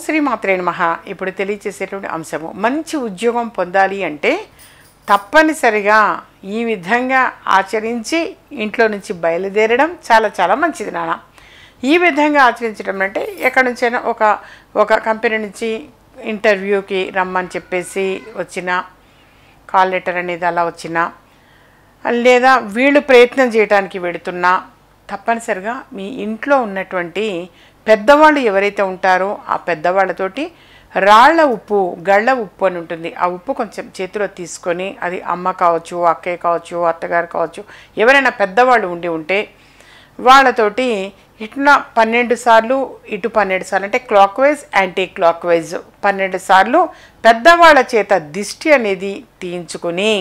శ్రీ మాత్రే నమః ఇప్పుడు తెలియచేసేటువంటి అంశము మంచి ఉద్యోగం పొందాలి అంటే తప్పనిసరిగా ఈ విధంగా ఆచరించి ఇంట్లో నుంచి బయలుదేరడం చాలా చాలా మంచిది నాన్న ఈ విధంగా ఆచరించడం అంటే ఎక్కడి నుంచైనా ఒక ఒక కంపెనీ నుంచి ఇంటర్వ్యూకి రమ్మని చెప్పేసి వచ్చిన కాల్ లెటర్ అనేది అలా వచ్చినా లేదా వీళ్ళు ప్రయత్నం చేయడానికి వెడుతున్నా తప్పనిసరిగా మీ ఇంట్లో ఉన్నటువంటి పెద్దవాళ్ళు ఎవరైతే ఉంటారో ఆ పెద్దవాళ్ళతోటి రాళ్ల ఉప్పు గళ్ళ ఉప్పు అని ఉంటుంది ఆ ఉప్పు కొంచెం చేతిలో తీసుకొని అది అమ్మ కావచ్చు అక్కయ్య కావచ్చు అత్తగారు కావచ్చు ఎవరైనా పెద్దవాళ్ళు ఉండి ఉంటే వాళ్ళతోటి ఇటున పన్నెండు సార్లు ఇటు పన్నెండు సార్లు అంటే clockwise anticlockwise పన్నెండు సార్లు పెద్దవాళ్ళ చేత దిష్టి అనేది తీయించుకుని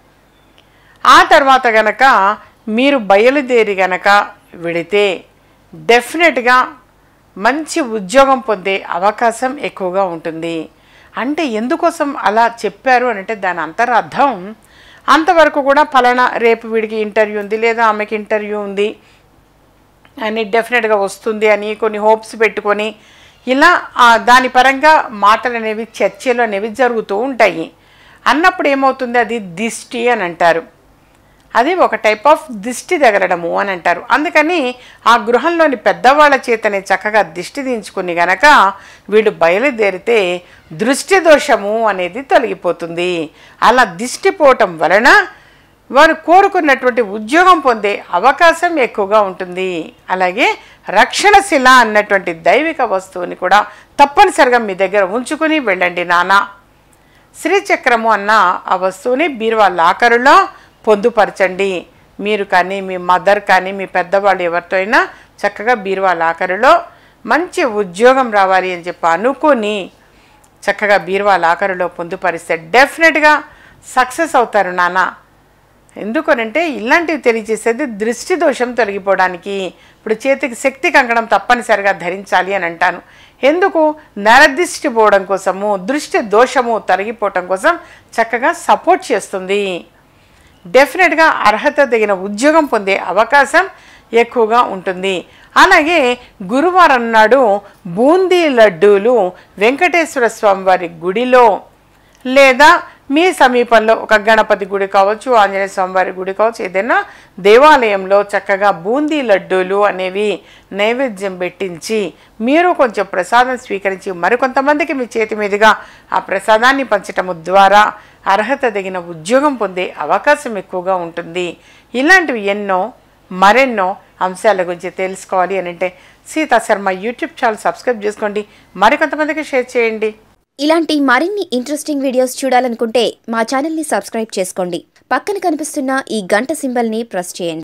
ఆ తర్వాత గనక మీరు బయలుదేరి గనక వెడితే డెఫినెట్గా మంచి ఉద్యోగం పొందే అవకాశం ఎక్కువగా ఉంటుంది అంటే ఎందుకోసం అలా చెప్పారు అని అంటే దాని అంతరార్థం అంతవరకు కూడా ఫలానా రేపు వీడికి ఇంటర్వ్యూ ఉంది లేదా ఆమెకి ఇంటర్వ్యూ ఉంది అని డెఫినెట్గా వస్తుంది అని కొన్ని హోప్స్ పెట్టుకొని ఇలా ఆ, దాని పరంగా మాటలు అనేవి చర్చలు అనేవి జరుగుతూ ఉంటాయి అన్నప్పుడు ఏమవుతుంది అది దిష్టి అని అంటారు అది ఒక టైప్ ఆఫ్ దిష్టి తగలడము అని అంటారు అందుకని ఆ గృహంలోని పెద్దవాళ్ళ చేతనే చక్కగా దిష్టి దించుకుని గనక వీళ్ళు బయలుదేరితే దృష్టి దోషము అనేది తొలగిపోతుంది అలా దిష్టి పోవటం వలన వారు కోరుకున్నటువంటి ఉద్యోగం పొందే అవకాశం ఎక్కువగా ఉంటుంది అలాగే రక్షణ శిల అన్నటువంటి దైవిక వస్తువుని కూడా తప్పనిసరిగా మీ దగ్గర ఉంచుకుని వెళ్ళండి నాన్న శ్రీచక్రము అన్న ఆ వస్తువుని బీరువా లాకరులో పొందుపరచండి మీరు కానీ మీ మదర్ కానీ మీ పెద్దవాళ్ళు ఎవరితో అయినా చక్కగా బీరువా లాకరులో మంచి ఉద్యోగం రావాలి అని చెప్పి అనుకుని చక్కగా బీరువా లాకరులో పొందుపరిస్తే డెఫినెట్గా సక్సెస్ అవుతారు నాన్న ఎందుకనంటే ఇలాంటివి తెలియజేసేది దృష్టి దోషం తొలగిపోవడానికి ఇప్పుడు చేతికి శక్తి కంకణం తప్పనిసరిగా ధరించాలి అని అంటాను ఎందుకు నరదృష్టి పోవడం కోసము దృష్టి దోషము తొలగిపోవటం కోసం చక్కగా సపోర్ట్ చేస్తుంది డెఫినెట్గా అర్హత తగిన ఉద్యోగం పొందే అవకాశం ఎక్కువగా ఉంటుంది అలాగే గురువారం నాడు బూందీ లడ్డూలు వెంకటేశ్వర స్వామి వారి గుడిలో లేదా మీ సమీపంలో ఒక గణపతి గుడి కావచ్చు ఆంజనేయ స్వామివారి గుడి కావచ్చు ఏదైనా దేవాలయంలో చక్కగా బూందీ లడ్డూలు అనేవి నైవేద్యం పెట్టించి మీరు కొంచెం ప్రసాదం స్వీకరించి మరికొంతమందికి మీ చేతి మీదుగా ఆ ప్రసాదాన్ని పంచటము ద్వారా అర్హత తగిన ఉద్యోగం పొందే అవకాశం ఎక్కువగా ఉంటుంది ఇలాంటివి ఎన్నో మరెన్నో అంశాల గురించి తెలుసుకోవాలి అని అంటే Sita Sharma YouTube channel subscribe చేసుకోండి మరికొంతమందికి షేర్ చేయండి ఇలాంటి మరిన్ని ఇంట్రెస్టింగ్ వీడియోస్ చూడాలనుకుంటే మా ఛానల్ని సబ్స్క్రైబ్ చేసుకోండి పక్కన కనిపిస్తున్న ఈ గంట సింబల్ని ప్రెస్ చేయండి